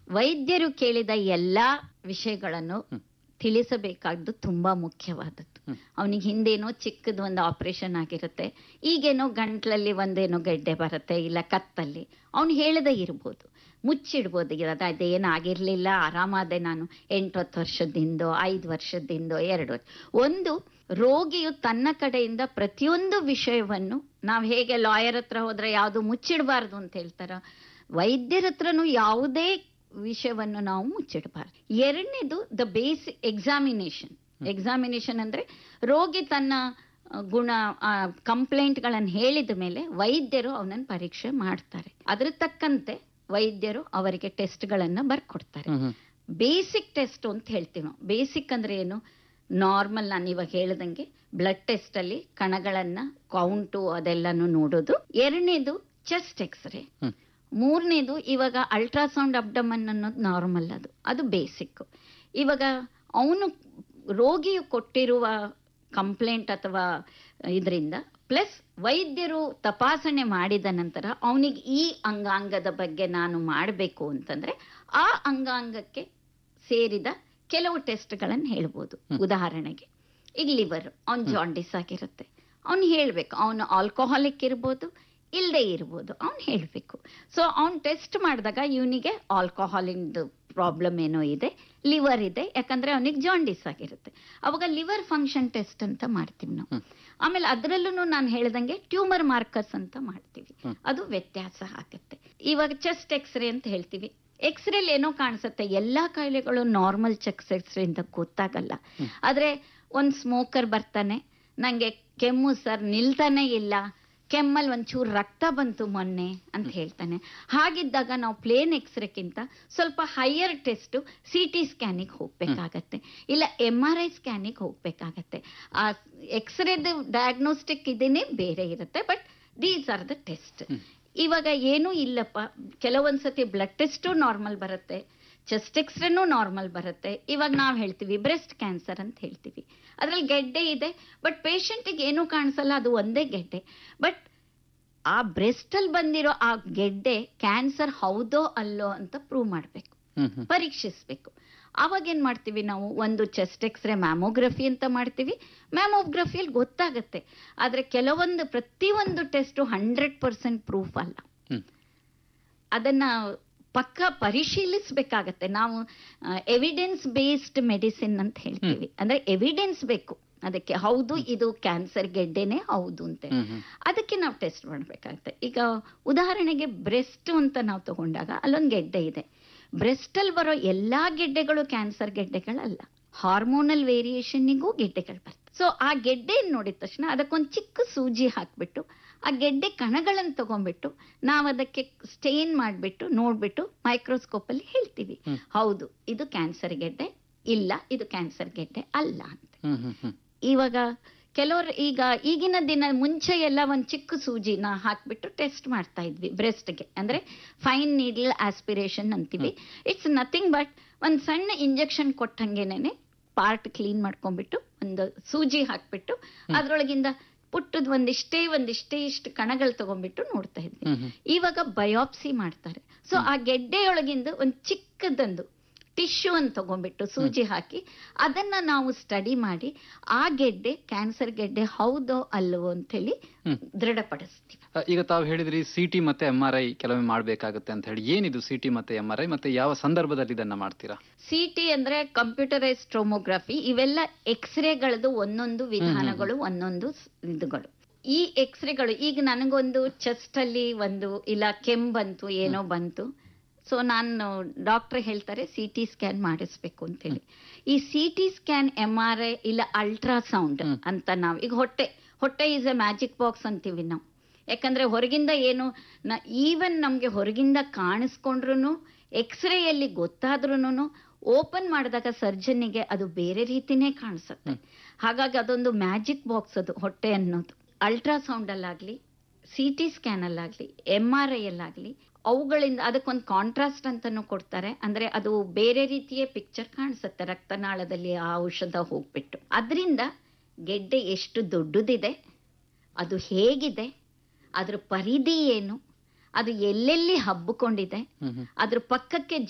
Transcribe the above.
ವೈದ್ಯರು ಕೇಳಿದ ಎಲ್ಲಾ ವಿಷಯಗಳನ್ನು ತಿಳಿಸಬೇಕಾದ್ದು ತುಂಬಾ ಮುಖ್ಯವಾದದ್ದು ಅವನಿಗೆ ಹಿಂದೇನೋ ಚಿಕ್ಕದು ಒಂದು ಆಪರೇಷನ್ ಆಗಿರುತ್ತೆ ಈಗೇನೋ ಗಂಟ್ಲಲ್ಲಿ ಒಂದೇನೋ ಗೆಡ್ಡೆ ಬರುತ್ತೆ ಇಲ್ಲ ಕತ್ತಲ್ಲಿ ಅವ್ನು ಹೇಳದೇ ಇರ್ಬೋದು ಮುಚ್ಚಿಡ್ಬೋದು ಇರೋದು ಅದೇನು ಆಗಿರ್ಲಿಲ್ಲ ಆರಾಮಾದೆ ನಾನು ಎಂಟು ಹತ್ತು ವರ್ಷದಿಂದೋ ಐದು ವರ್ಷದಿಂದೋ ಎರಡು ವರ್ಷ ಒಂದು ರೋಗಿಯು ತನ್ನ ಕಡೆಯಿಂದ ಪ್ರತಿಯೊಂದು ವಿಷಯವನ್ನು ನಾವು ಹೇಗೆ ಲಾಯರ್ ಹತ್ರ ಹೋದ್ರೆ ಯಾವುದು ಮುಚ್ಚಿಡಬಾರ್ದು ಅಂತ ಹೇಳ್ತಾರ ವೈದ್ಯರ ಹತ್ರನೂ ಯಾವುದೇ ವಿಷಯವನ್ನು ನಾವು ಮುಚ್ಚಿಡಬಾರ್ದು ಎರಡನೇದು ದ ಬೇಸ್ ಎಕ್ಸಾಮಿನೇಷನ್ ಎಕ್ಸಾಮಿನೇಷನ್ ಅಂದ್ರೆ ರೋಗಿ ತನ್ನ ಆ, ಗುಣ ಕಂಪ್ಲೇಂಟ್ಗಳನ್ನು ಹೇಳಿದ ಮೇಲೆ ವೈದ್ಯರು ಅವನನ್ನು ಪರೀಕ್ಷೆ ಮಾಡ್ತಾರೆ ಅದ್ರ ತಕ್ಕಂತೆ ವೈದ್ಯರು ಅವರಿಗೆ ಟೆಸ್ಟ್ಗಳನ್ನ ಬರ್ಕೊಡ್ತಾರೆ ಬೇಸಿಕ್ ಟೆಸ್ಟ್ ಅಂತ ಹೇಳ್ತೀವಿ ನಾವು ಬೇಸಿಕ್ ಅಂದ್ರೆ ಏನು ನಾರ್ಮಲ್ ನಾನು ಇವಾಗ ಹೇಳ್ದಂಗೆ ಬ್ಲಡ್ ಟೆಸ್ಟ್ ಅಲ್ಲಿ ಕಣಗಳನ್ನ ಕೌಂಟು ಅದೆಲ್ಲಾನು ನೋಡೋದು ಎರಡನೇದು ಚೆಸ್ಟ್ ಎಕ್ಸ್ರೇ ಹ್ಮ್. ಮೂರನೇದು ಇವಾಗ ಅಲ್ಟ್ರಾಸೌಂಡ್ ಅಬ್ಡಮನ್ ಅನ್ನೋದು ನಾರ್ಮಲ್ ಅದು ಅದು ಬೇಸಿಕ್ ಇವಾಗ ಅವನು ರೋಗಿಯು ಕೊಟ್ಟಿರುವ ಕಂಪ್ಲೇಂಟ್ ಅಥವಾ ಇದರಿಂದ ಪ್ಲಸ್ ವೈದ್ಯರು ತಪಾಸಣೆ ಮಾಡಿದ ನಂತರ ಅವನಿಗೆ ಈ ಅಂಗಾಂಗದ ಬಗ್ಗೆ ನಾನು ಮಾಡಬೇಕು ಅಂತಂದ್ರೆ ಆ ಅಂಗಾಂಗಕ್ಕೆ ಸೇರಿದ ಕೆಲವು ಟೆಸ್ಟ್ಗಳನ್ನು ಹೇಳ್ಬೋದು ಉದಾಹರಣೆಗೆ ಈಗ ಲಿವರ್ ಅವ್ನು ಜಾಂಡಿಸ್ ಆಗಿರುತ್ತೆ ಅವ್ನು ಹೇಳ್ಬೇಕು ಅವನು ಆಲ್ಕೋಹಾಲಿಕ್ ಇರ್ಬೋದು ಇಲ್ಲದೆ ಇರ್ಬೋದು ಅವ್ನು ಹೇಳಬೇಕು ಸೊ ಅವ್ನು ಟೆಸ್ಟ್ ಮಾಡಿದಾಗ ಇವನಿಗೆ ಆಲ್ಕೋಹಾಲಿಂದು ಪ್ರಾಬ್ಲಮ್ ಏನೋ ಇದೆ ಲಿವರ್ ಇದೆ ಯಾಕಂದ್ರೆ ಅವನಿಗೆ ಜಾಂಡಿಸ್ ಆಗಿರುತ್ತೆ ಅವಾಗ ಲಿವರ್ ಫಂಕ್ಷನ್ ಟೆಸ್ಟ್ ಅಂತ ಮಾಡ್ತೀವಿ ನಾವು ಆಮೇಲೆ ಅದರಲ್ಲೂ ನಾನು ಹೇಳ್ದಂಗೆ ಟ್ಯೂಮರ್ ಮಾರ್ಕರ್ಸ್ ಅಂತ ಮಾಡ್ತೀವಿ ಅದು ವ್ಯತ್ಯಾಸ ಆಗುತ್ತೆ ಇವಾಗ ಚೆಸ್ಟ್ ಎಕ್ಸ್ರೇ ಅಂತ ಹೇಳ್ತೀವಿ ಎಕ್ಸ್ರೇಲಿ ಏನೋ ಕಾಣಿಸುತ್ತೆ ಎಲ್ಲಾ ಕಾಯಿಲೆಗಳು ನಾರ್ಮಲ್ ಚೆಕ್ ಎಕ್ಸ್ರೇ ಇಂದ ಗೊತ್ತಾಗಲ್ಲ ಆದ್ರೆ ಒಂದ್ ಸ್ಮೋಕರ್ ಬರ್ತಾನೆ ನಂಗೆ ಕೆಮ್ಮು ಸರ್ ನಿಲ್ತಾನೆ ಇಲ್ಲ ಕೆಮ್ಮಲ್ಲಿ ಒಂಚೂರು ರಕ್ತ ಬಂತು ಮೊನ್ನೆ ಅಂತ ಹೇಳ್ತಾನೆ ಹಾಗಿದ್ದಾಗ ನಾವು ಪ್ಲೇನ್ ಎಕ್ಸ್ರೇಕ್ಕಿಂತ ಸ್ವಲ್ಪ ಹೈಯರ್ ಟೆಸ್ಟ್ ಸಿ ಟಿ ಸ್ಕ್ಯಾನಿಗೆ ಹೋಗ್ಬೇಕಾಗತ್ತೆ ಇಲ್ಲ ಎಮ್ ಆರ್ ಐ ಸ್ಕ್ಯಾನಿಗೆ ಹೋಗ್ಬೇಕಾಗತ್ತೆ ಆ ಎಕ್ಸ್ರೇದ ಡಯಾಗ್ನೋಸ್ಟಿಕ್ ಇದೇನೆ ಬೇರೆ ಇರುತ್ತೆ but these are the test ಇವಾಗ ಏನೂ ಇಲ್ಲಪ್ಪ ಕೆಲವೊಂದ್ಸತಿ ಬ್ಲಡ್ ಟೆಸ್ಟು ನಾರ್ಮಲ್ ಬರುತ್ತೆ ಚೆಸ್ಟ್ ಎಕ್ಸ್ರೇನೂ ನಾರ್ಮಲ್ ಬರುತ್ತೆ ಇವಾಗ ನಾವು ಹೇಳ್ತೀವಿ ಬ್ರೆಸ್ಟ್ ಕ್ಯಾನ್ಸರ್ ಅಂತ ಹೇಳ್ತೀವಿ ಅದ್ರಲ್ಲಿ ಗೆಡ್ಡೆ ಇದೆ ಬಟ್ ಪೇಷಂಟಿಗೆ ಏನೂ ಕಾಣಿಸಲ್ಲ ಅದು ಒಂದೇ ಗೆಡ್ಡೆ ಬಟ್ ಆ ಬ್ರೆಸ್ಟ್ ಅಲ್ಲಿ ಬಂದಿರೋ ಆ ಗೆಡ್ಡೆ ಕ್ಯಾನ್ಸರ್ ಹೌದೋ ಅಲ್ಲೋ ಅಂತ ಪ್ರೂವ್ ಮಾಡಬೇಕು ಪರೀಕ್ಷಿಸ್ಬೇಕು ಅವಾಗ ಏನ್ ಮಾಡ್ತೀವಿ ನಾವು ಒಂದು ಚೆಸ್ಟ್ ಎಕ್ಸ್ರೇ ಮ್ಯಾಮೋಗ್ರಫಿ ಅಂತ ಮಾಡ್ತೀವಿ ಮ್ಯಾಮೋಗ್ರಫಿಯಲ್ಲಿ ಗೊತ್ತಾಗತ್ತೆ ಆದ್ರೆ ಕೆಲವೊಂದು ಪ್ರತಿಯೊಂದು ಟೆಸ್ಟ್ ಹಂಡ್ರೆಡ್ ಪರ್ಸೆಂಟ್ ಪ್ರೂಫ್ ಅಲ್ಲ ಹ್ಮ್. ಅದನ್ನ ಪಕ್ಕ ಪರಿಶೀಲಿಸ್ಬೇಕಾಗತ್ತೆ ನಾವು ಎವಿಡೆನ್ಸ್ ಬೇಸ್ಡ್ ಮೆಡಿಸಿನ್ ಅಂತ ಹೇಳ್ತೀವಿ ಅಂದ್ರೆ ಎವಿಡೆನ್ಸ್ ಬೇಕು ಅದಕ್ಕೆ ಹೌದು ಇದು ಕ್ಯಾನ್ಸರ್ ಗೆಡ್ಡೆನೆ ಹೌದು ಅಂತ ಹ್ಮ್, ಹ್ಮ್. ಅದಕ್ಕೆ ನಾವು ಟೆಸ್ಟ್ ಮಾಡಬೇಕಾಗುತ್ತೆ ಈಗ ಉದಾಹರಣೆಗೆ ಬ್ರೆಸ್ಟ್ ಅಂತ ನಾವು ತಗೊಂಡಾಗ ಅಲ್ಲೊಂದು ಗೆಡ್ಡೆ ಇದೆ ಬ್ರೆಸ್ಟ್ ಅಲ್ಲಿ ಬರೋ ಎಲ್ಲಾ ಗೆಡ್ಡೆಗಳು ಕ್ಯಾನ್ಸರ್ ಗೆಡ್ಡೆಗಳಲ್ಲ ಹಾರ್ಮೋನಲ್ ವೇರಿಯೇಷನ್ನಿಗೂ ಗೆಡ್ಡೆಗಳು ಬರ್ತವೆ ಸೊ ಆ ಗೆಡ್ಡೆ ನೋಡಿದ ತಕ್ಷಣ ಅದಕ್ಕೊಂದು ಚಿಕ್ಕ ಸೂಜಿ ಹಾಕ್ಬಿಟ್ಟು ಆ ಗೆಡ್ಡೆ ಕಣಗಳನ್ನು ತಗೊಂಡ್ಬಿಟ್ಟು ನಾವು ಅದಕ್ಕೆ ಸ್ಟೇನ್ ಮಾಡಿಬಿಟ್ಟು ನೋಡ್ಬಿಟ್ಟು ಮೈಕ್ರೋಸ್ಕೋಪ್ ಅಲ್ಲಿ ಹೇಳ್ತೀವಿ ಹ್ಮ್. ಹೌದು ಇದು ಕ್ಯಾನ್ಸರ್ ಗೆಡ್ಡೆ ಇಲ್ಲ ಇದು ಕ್ಯಾನ್ಸರ್ ಗೆಡ್ಡೆ ಅಲ್ಲ ಅಂತ ಹ್ಮ್, ಹ್ಮ್, ಹ್ಮ್. ಇವಾಗ ಕೆಲವರು ಈಗ ಈಗಿನ ದಿನ ಮುಂಚೆ ಎಲ್ಲ ಒಂದು ಚಿಕ್ಕ ಸೂಜಿನ ಹಾಕ್ಬಿಟ್ಟು ಟೆಸ್ಟ್ ಮಾಡ್ತಾ ಇದ್ವಿ ಬ್ರೆಸ್ಟ್ಗೆ ಅಂದ್ರೆ ಫೈನ್ ನೀಡಲ್ ಆಸ್ಪಿರೇಷನ್ ಅಂತೀವಿ ಇಟ್ಸ್ ನಥಿಂಗ್ ಬಟ್ ಒಂದು ಸಣ್ಣ ಇಂಜೆಕ್ಷನ್ ಕೊಟ್ಟಂಗೆನೆ ಪಾರ್ಟ್ ಕ್ಲೀನ್ ಮಾಡ್ಕೊಂಡ್ಬಿಟ್ಟು ಒಂದು ಸೂಜಿ ಹಾಕ್ಬಿಟ್ಟು ಅದ್ರೊಳಗಿಂದ ಪುಟ್ಟದ್ ಒಂದಿಷ್ಟೇ ಒಂದಿಷ್ಟೇ ಇಷ್ಟು ಕಣಗಳು ತಗೊಂಡ್ಬಿಟ್ಟು ನೋಡ್ತಾ ಇದ್ವಿ ಹ್ಮ್, ಹ್ಮ್. ಇವಾಗ ಬಯೋಪ್ಸಿ ಮಾಡ್ತಾರೆ ಸೊ ಆ ಗೆಡ್ಡೆಯೊಳಗಿಂದ ಒಂದು ಚಿಕ್ಕದೊಂದು ಟಿಶ್ಯೂ ಅಂತ ತಗೊಂಡ್ಬಿಟ್ಟು ಸೂಜಿ ಹಾಕಿ ಅದನ್ನ ನಾವು ಸ್ಟಡಿ ಮಾಡಿ ಆ ಗೆಡ್ಡೆ ಕ್ಯಾನ್ಸರ್ ಗೆಡ್ಡೆ ಹೌದೋ ಅಲ್ಲವೋ ಅಂತೇಳಿ ಹ್ಮ್. ದೃಢಪಡಿಸ್ತೀವಿ ಆ, ಈಗ ತಾವು ಹೇಳಿದ್ರಿ ಸಿಟಿ ಮತ್ತೆ ಎಂ ಆರ್ ಐ ಕೆಲವೊಮ್ಮೆ ಮಾಡ್ಬೇಕಾಗುತ್ತೆ ಅಂತ ಹೇಳಿ ಏನಿದು ಸಿಟಿ ಮತ್ತೆ ಎಂ ಆರ್ ಐ ಮತ್ತೆ ಯಾವ ಸಂದರ್ಭದಲ್ಲಿ ಇದನ್ನ ಮಾಡ್ತೀರಾ ಸಿ ಟಿ ಅಂದ್ರೆ ಕಂಪ್ಯೂಟರೈಸ್ ಟೊಮೋಗ್ರಫಿ ಇವೆಲ್ಲ ಎಕ್ಸ್ರೇಗಳದ್ದು ಒಂದೊಂದು ವಿಧಾನಗಳು ಒಂದೊಂದು ಸ್- ಇದುಗಳು ಈ ಎಕ್ಸ್ರೇಗಳು ಈಗ ನನಗೊಂದು ಚೆಸ್ಟ್ ಅಲ್ಲಿ ಒಂದು ಇಲ್ಲ ಕೆಮ್ ಬಂತು ಏನೋ ಬಂತು ಸೊ ನಾನು ಡಾಕ್ಟರ್ ಹೇಳ್ತಾರೆ ಸಿ ಟಿ ಸ್ಕ್ಯಾನ್ ಮಾಡಿಸ್ಬೇಕು ಅಂತೇಳಿ ಈ C T scan M R I ಇಲ್ಲ ಅಲ್ಟ್ರಾಸೌಂಡ್ ಹ್ಮ್. ಅಂತ ನಾವು ಈಗ ಹೊಟ್ಟೆ ಹೊಟ್ಟೆ ಈಸ್ ಎ ಮ್ಯಾಜಿಕ್ ಬಾಕ್ಸ್ ಅಂತೀವಿ ನಾವು ಯಾಕಂದ್ರೆ ಹೊರಗಿಂದ ಏನು ಈವನ್ ನಮ್ಗೆ ಹೊರಗಿಂದ ಕಾಣಿಸ್ಕೊಂಡ್ರು ಎಕ್ಸ್ರೇಯಲ್ಲಿ ಗೊತ್ತಾದ್ರೂ ಓಪನ್ ಮಾಡಿದಾಗ ಸರ್ಜನ್ನಿಗೆ ಅದು ಬೇರೆ ರೀತಿನೇ ಕಾಣಿಸುತ್ತೆ ಹಾಗಾಗಿ ಅದೊಂದು ಮ್ಯಾಜಿಕ್ ಬಾಕ್ಸ್ ಅದು ಹೊಟ್ಟೆ ಅನ್ನೋದು ಅಲ್ಟ್ರಾಸೌಂಡ್ ಅಲ್ಲಾಗ್ಲಿ ಸಿ ಟಿ ಸ್ಕ್ಯಾನ್ ಅಲ್ಲಾಗ್ಲಿ ಎಂ ಆರ್ ಐ ಅಲ್ಲಾಗ್ಲಿ ಅವುಗಳಿಂದ ಅದಕ್ಕೊಂದು ಕಾಂಟ್ರಾಸ್ಟ್ ಅಂತಾನು ಕೊಡ್ತಾರೆ ಅಂದ್ರೆ ಅದು ಬೇರೆ ರೀತಿಯ ಪಿಕ್ಚರ್ ಕಾಣಿಸುತ್ತೆ ರಕ್ತನಾಳದಲ್ಲಿ ಆ ಔಷಧ ಹೋಗ್ಬಿಟ್ಟು ಅದರಿಂದ ಗೆಡ್ಡೆ ಎಷ್ಟು ದೊಡ್ಡದಿದೆ ಅದು ಹೇಗಿದೆ ಅದ್ರ ಪರಿಧಿ ಏನು ಅದು ಎಲ್ಲೆಲ್ಲಿ ಹಬ್ಬಿಕೊಂಡಿದೆ ಹ್ಮ್ ಹ್ಮ್ ಅದ್ರ ಪಕ್ಕಕ್ಕೆ